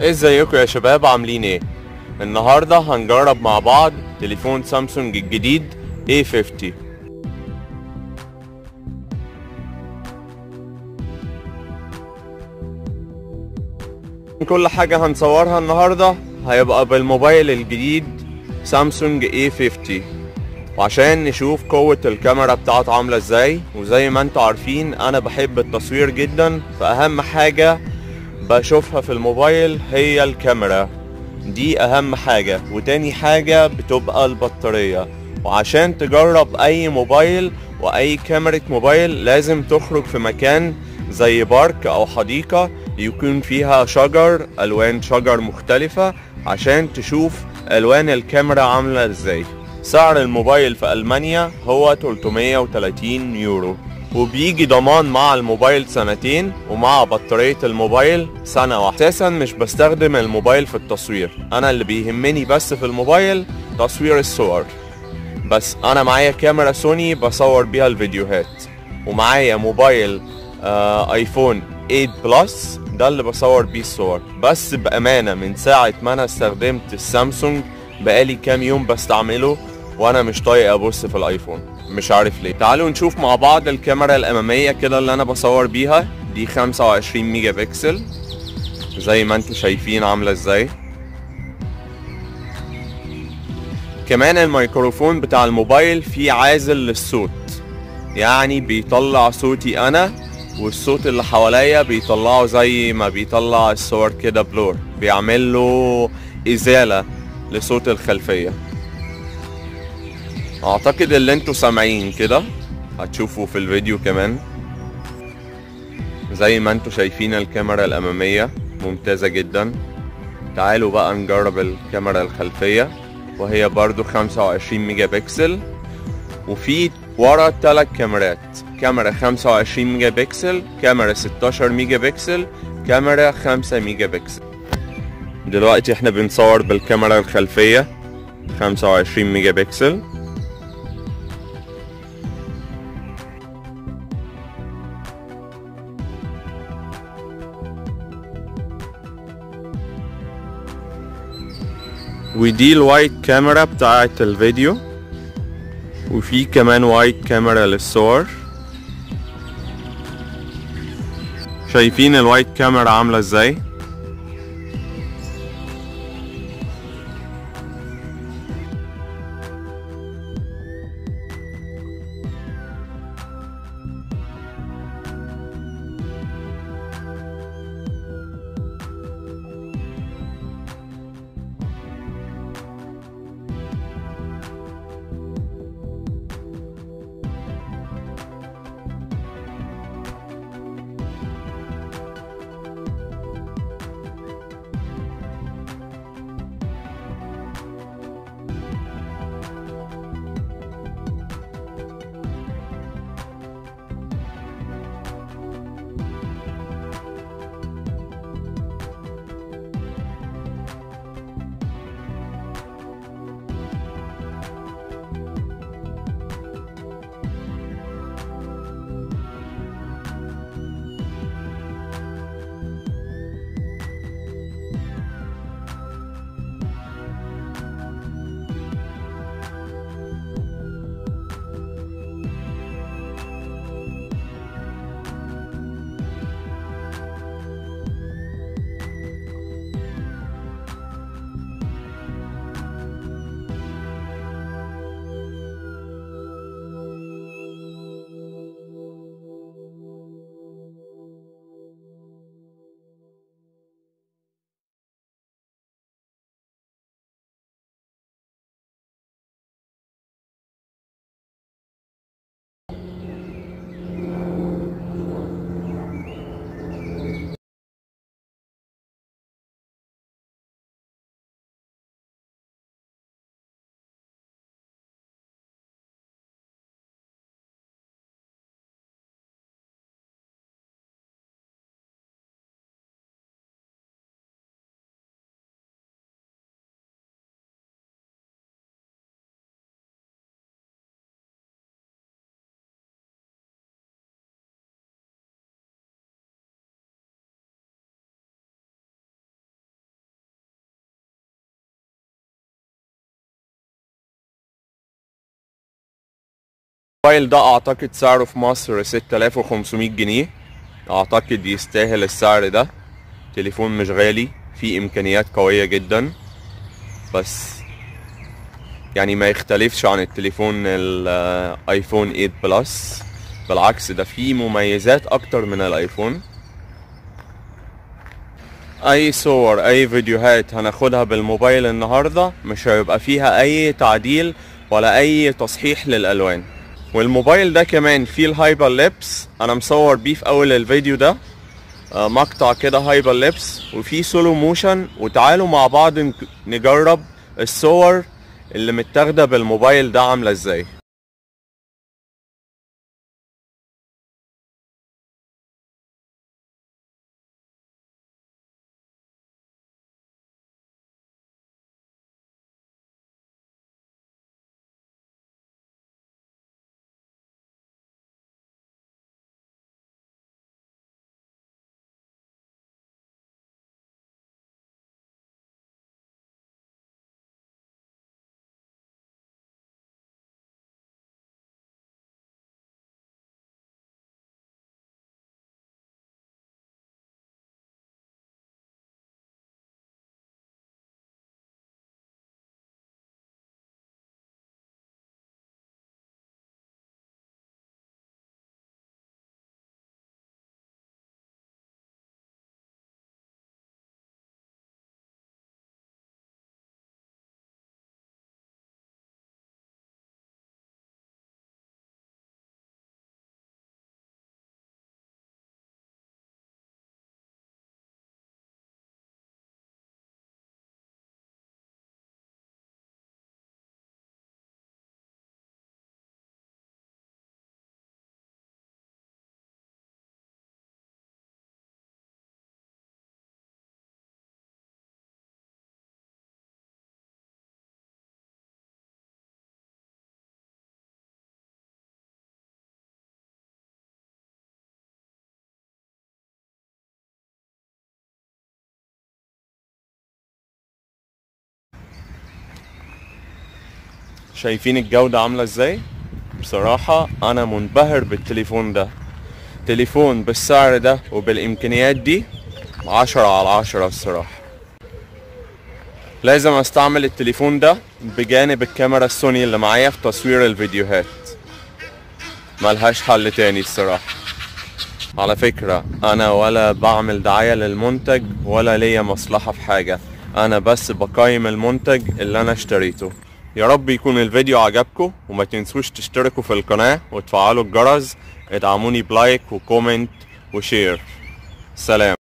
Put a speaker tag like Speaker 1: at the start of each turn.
Speaker 1: ازيكم يا شباب عاملين ايه النهارده هنجرب مع بعض تليفون سامسونج الجديد A50 كل حاجة هنصورها النهاردة هيبقى بالموبايل الجديد سامسونج A50 وعشان نشوف قوة الكاميرا بتاعته عاملة ازاي وزي ما انتوا عارفين انا بحب التصوير جدا فاهم حاجة بشوفها في الموبايل هي الكاميرا دي اهم حاجة وتاني حاجة بتبقى البطارية وعشان تجرب اي موبايل واي كاميرا موبايل لازم تخرج في مكان زي بارك او حديقة يكون فيها شجر الوان شجر مختلفة عشان تشوف الوان الكاميرا عاملة ازاي سعر الموبايل في المانيا هو 330 يورو وبيجي ضمان مع الموبايل سنتين ومع بطارية الموبايل سنة واحدة اساسا مش بستخدم الموبايل في التصوير انا اللي بيهمني بس في الموبايل تصوير الصور بس انا معايا كاميرا سوني بصور بيها الفيديوهات ومعايا موبايل آه ايفون 8 بلس ده اللي بصور بيه الصور بس بامانه من ساعه ما انا استخدمت السامسونج بقالي كام يوم بستعمله وانا مش طايق ابص في الايفون مش عارف ليه تعالوا نشوف مع بعض الكاميرا الاماميه كده اللي انا بصور بيها دي 25 ميجا بكسل زي ما انتم شايفين عامله ازاي كمان الميكروفون بتاع الموبايل فيه عازل للصوت يعني بيطلع صوتي انا والصوت اللي حواليا بيطلعه زي ما بيطلع الصور كده بلور بيعمل له ازالة لصوت الخلفية اعتقد اللي انتوا سامعين كده هتشوفوا في الفيديو كمان زي ما انتوا شايفين الكاميرا الامامية ممتازة جدا تعالوا بقى نجرب الكاميرا الخلفية وهي برضو 25 ميجا بكسل وفي ورا تلات كاميرات كاميرا 25 ميجا بكسل كاميرا 16 ميجا بكسل كاميرا 5 ميجا بكسل دلوقتي احنا بنصور بالكاميرا الخلفية 25 ميجا بكسل ودي الوايت كاميرا بتاعت الفيديو وفي كمان وايت كاميرا للصور شايفين الوايت كاميرا عاملة ازاي الموبايل ده اعتقد سعره في مصر 6500 جنيه اعتقد يستاهل السعر ده تليفون مش غالي فيه امكانيات قوية جدا بس يعني ما يختلفش عن التليفون الايفون 8 بلس بالعكس ده فيه مميزات اكتر من الايفون اي صور اي فيديوهات هناخدها بالموبايل النهاردة مش هيبقى فيها اي تعديل ولا اي تصحيح للالوان والموبايل ده كمان فيه الهايبر ليبس انا مصور بيه في اول الفيديو ده آه، مقطع كده هايبر ليبس وفيه سولو موشن وتعالوا مع بعض نك- نجرب الصور اللي متاخدة بالموبايل ده عاملة ازاي شايفين الجودة عاملة ازاي بصراحة انا منبهر بالتليفون ده تليفون بالسعر ده وبالامكانيات دي عشرة على عشرة الصراحة لازم استعمل التليفون ده بجانب الكاميرا السوني اللي معايا في تصوير الفيديوهات ملهاش حل تاني الصراحة على فكرة انا ولا بعمل دعاية للمنتج ولا ليا مصلحة في حاجة انا بس بقيم المنتج اللي انا اشتريته يا رب يكون الفيديو عجبكم وما تنسوش تشتركوا في القناة وتفعلوا الجرس ادعموني بلايك وكومنت وشير سلام